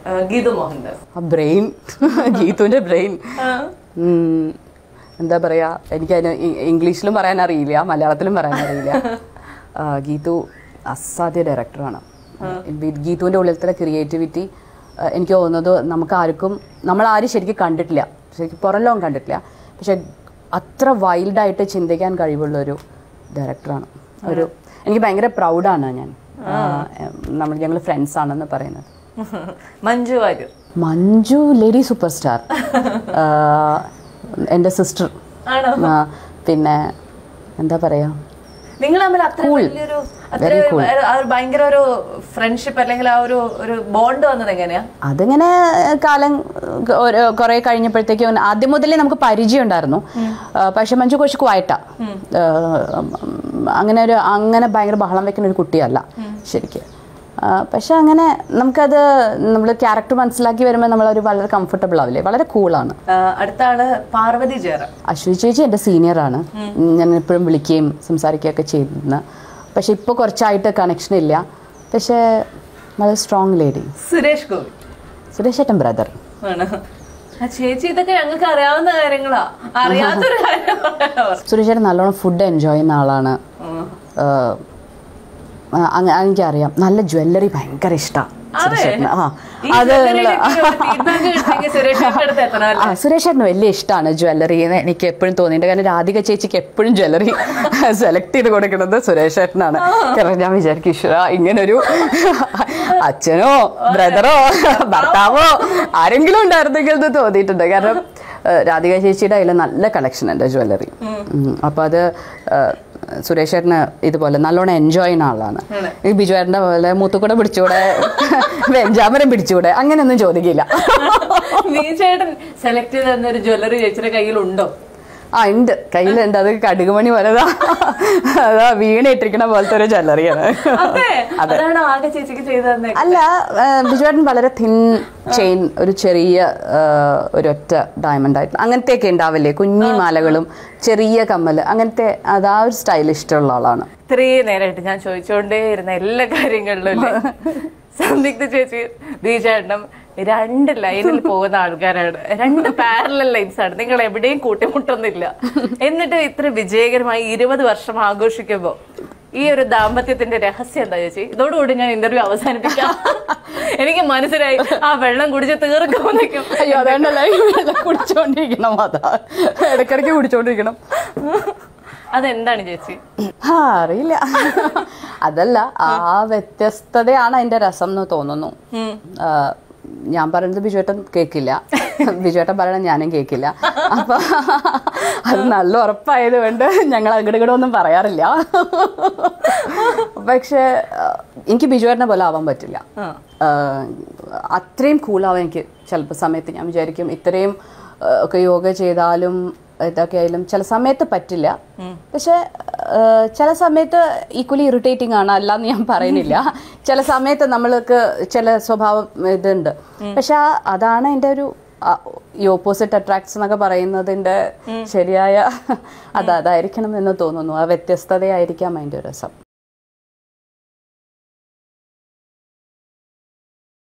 ആ, ഗീതു മോഹൻദാസ് ആ brain ഗീതുവിന്റെ brain എന്താ പറയാ എനിക്ക് അതിന് ഇംഗ്ലീഷിലും പറയാൻ അറിയില്ല മലയാളത്തിലും പറയാൻ അറിയില്ല ആ, ഗീതു അസാധ്യ ഡയറക്ടറാണ് ഗീതുവിന്റെ ഉള്ളിലത്തെ ക്രിയേറ്റിവിറ്റി എനിക്ക് തോന്നുന്നത് നമുക്ക് ആർക്കും നമ്മൾ ആരും ശരിക്കും കണ്ടിട്ടില്ല ശരിക്കും പുറം ലോകം കണ്ടിട്ടില്ല പക്ഷെ അത്ര വൈൽഡായിട്ട് ചിന്തിക്കാൻ കഴിവുള്ള ഒരു ഡയറക്ടറാണ് ഒരു എനിക്ക് ഭയങ്കര പ്രൗഡാണ് ഞാൻ ആ, നമ്മൾ ഞങ്ങൾ ഫ്രണ്ട്സ് ആണെന്ന് പറയുന്നത് Manju Warrier Manju lady super star എൻ്റെ സിസ്റ്റർ ആണോ പിന്നെ എന്താ പറയാ നിങ്ങൾ തമ്മിൽ അത്ര വലിയൊരു അത്ര Very cool. ഒരു- ആ ഒരു ഭയങ്കര ഒരു ഫ്രണ്ട്ഷിപ്പ് അല്ലെങ്കിൽ ആ ഒരു ഒരു ബോണ്ട് വന്നത് എങ്ങനെയാ അതിങ്ങനെ കാലം ഒരു കുറെ കഴിഞ്ഞപ്പോഴത്തേക്കും ആദ്യം മുതലേ നമുക്ക് പരിചയം ഉണ്ടായിരുന്നു ആ, പക്ഷെ മഞ്ജു കുറച്ച് ക്വായിട്ടാ അങ്ങനെ ഒരു അങ്ങനെ ഭയങ്കര ബഹളം വെക്കുന്ന ഒരു കുട്ടിയല്ല ശരിക്കും ആ, പക്ഷെ അങ്ങനെ നമുക്കത് നമ്മൾ ക്യാരക്ടർ മനസ്സിലാക്കി വരുമ്പോൾ നമ്മളൊരു വളരെ കംഫർട്ടബിൾ ആവില്ലേ വളരെ കൂളാണ് ആ, അടുത്ത ആള് പാർവതി ജയറാം അശ്വതി ചേച്ചി എൻ്റെ സീനിയറാണ് ഞാൻ എപ്പോഴും വിളിക്കുകയും സംസാരിക്കുകയൊക്കെ ചെയ്യുന്ന പക്ഷെ ഇപ്പോൾ കുറച്ചായിട്ട് കണക്ഷൻ ഇല്ല പക്ഷേ വളരെ സ്ട്രോങ് ലേഡി സുരേഷ് ഗോപി സുരേഷ് ഏട്ടൻ ബ്രദർ ആണ് ആ ചേച്ചി ഇതൊക്കെ ഞങ്ങൾക്ക് അറിയാവുന്ന കാര്യങ്ങളാ അറിയാത്തൊരു കാര്യമാണ് സുരേഷ് ഏട്ടൻ നല്ലോണം ഫുഡ് എൻജോയ് ചെയ്യുന്ന ആളാണ് ആഹ് ആ, അങ്ങ- എനിക്കറിയാം നല്ല ജ്വല്ലറി ഭയങ്കര ഇഷ്ടമാണ് സുരേഷ് ഏട്ടന് ആ ഈ അത് ജനറലിൽ ഒരു feedback കിട്ടണമെങ്കിൽ സുരേഷ് ഏട്ടൻ്റെ അടുത്ത് എത്തണം ആ സുരേഷ് ഏട്ടന് വലിയ ഇഷ്ടമാണ് ജ്വല്ലറി എന്ന് എനിക്ക് എപ്പോഴും തോന്നിയിട്ടുണ്ട് കാരണം രാധിക ചേച്ചിക്ക് എപ്പോഴും ജ്വല്ലറി സെലക്ട് ചെയ്ത് കൊടുക്കുന്നത് സുരേഷ് ഏട്ടനാണ് കാരണം ഞാൻ വിചാരിക്കും ഈശ്വര ഇങ്ങനൊരു അച്ഛനോ ബ്രദറോ ഭർത്താവോ ആരെങ്കിലും ഉണ്ടായിരുന്നെങ്കിൽ എന്ന് തോന്നിയിട്ടുണ്ട് കാരണം ഏഹ്, രാധിക ചേച്ചിയുടെ അതിൽ നല്ല കളക്ഷൻ ഉണ്ട് ജ്വല്ലറി അപ്പോൾ അത് ഏഹ്, സുരേഷ് ഏട്ടന് ഇതുപോലെ നല്ലോണം എൻജോയ് ചെയ്യുന്ന ആളാണ് ഈ ബിജു ഏട്ടൻ്റെ പോലെ മൂത്തുകൂടെ പിടിച്ചുകൂടെ വെഞ്ചാമരം പിടിച്ചുകൂടെ അങ്ങനെയൊന്നും ചോദിക്കില്ല നീ ചേട്ടൻ സെലക്ട് ചെയ്ത് തന്ന ഒരു ജ്വല്ലറി ചേച്ചിയുടെ കയ്യിലുണ്ടോ ആ ഉണ്ട് കയ്യിലുണ്ട് അത് കടുകുമണി പോലെതാ അതാ വീണ ഇട്ടിരിക്കണ പോലത്തെ ഒരു ജ്വല്ലറിയാണ് അതെ അതാണ് ആകെ ചേച്ചിക്ക് ചെയ്തു തന്നെ അല്ല ആ, ബിജുവേട്ടൻ വളരെ തിൻ ചെയിൻ ഒരു ചെറിയ ആ, ഒരൊറ്റ ഡയമണ്ട് ആയിട്ട് അങ്ങനത്തെയൊക്കെ ഉണ്ടാവില്ലേ കുഞ്ഞി മാലകളും ചെറിയ കമ്മല് അങ്ങനത്തെ അത് ആ ഒരു സ്റ്റൈൽ ഇഷ്ടമുള്ള ആളാണ് ഇത്രയും നേരമായിട്ട് ഞാൻ ചോദിച്ചുകൊണ്ടേ ഇരുന്ന എല്ലാ കാര്യങ്ങളിലും ഇല്ലേ? സംയുക്ത ചേച്ചി ദീചേട്ടനും രണ്ട് ലൈനിൽ പോകുന്ന ആൾക്കാരാണ് രണ്ട് പാരലൽ ലൈൻസ് ആണ് നിങ്ങൾ എവിടെയും കൂട്ടിമുട്ടുന്നില്ല എന്നിട്ട് ഇത്ര വിജയകരമായി ഇരുപത് വർഷം ആഘോഷിക്കുമ്പോ ഈ ഒരു ദാമ്പത്യത്തിന്റെ രഹസ്യം എന്താ ചേച്ചി ഇതോടുകൂടി ഞാൻ ഇന്റർവ്യൂ അവസാനിപ്പിക്കാം എനിക്ക് മനസ്സിലായി ആ വെള്ളം കുടിച്ച് തീർക്കുമ്പോഴേക്കും അയ്യോ അതുകൊണ്ടല്ല ഈ വെള്ളം കുടിച്ചോണ്ടിരിക്കണം അതാ ഇടയ്ക്കിടയ്ക്ക് കുടിച്ചോണ്ടിരിക്കണം അതെന്താണ് ചേച്ചി ആ അറിയില്ല അതല്ല ആ വ്യത്യസ്തതയാണ് അതിന്റെ രസം എന്ന് തോന്നുന്നു ആ, ഞാൻ പറയുന്നത് ബിജുവേട്ടൻ കേൾക്കില്ല ബിജുവേട്ടൻ പറയണത് ഞാനും കേൾക്കില്ല അപ്പൊ അത് നല്ല ഉറപ്പായത് കൊണ്ട് ഞങ്ങൾ അങ്ങോട്ട് ഇങ്ങോട്ട് ഒന്നും പറയാറില്ല പക്ഷെ ആ, എനിക്ക് ബിജുവേട്ടനെ പോലെ ആവാൻ പറ്റില്ല ആ, അത്രയും കൂളാവാൻ എനിക്ക് ചിലപ്പോൾ സമയത്ത് ഞാൻ വിചാരിക്കും ഇത്രയും ആ, ഒക്കെ യോഗ ചെയ്താലും ഇതൊക്കെ ആയാലും ചില സമയത്ത് പറ്റില്ല പക്ഷെ ആ, ചില സമയത്ത് ഈക്വലി ഇറിറ്റേറ്റിംഗ് ആണ് അല്ലാന്ന് ഞാൻ പറയുന്നില്ല ചില സമയത്ത് നമ്മൾക്ക് ചില സ്വഭാവം ഇതുണ്ട് പക്ഷെ ആ- അതാണ് എൻ്റെ ഒരു ആ, ഈ ഓപ്പോസിറ്റ് അട്രാക്ട്സ് എന്നൊക്കെ പറയുന്നതിന്റെ ശരിയായ അത് അതായിരിക്കണം എന്ന് തോന്നുന്നു ആ വ്യത്യസ്തതയായിരിക്കാം അതിന്റെ രസം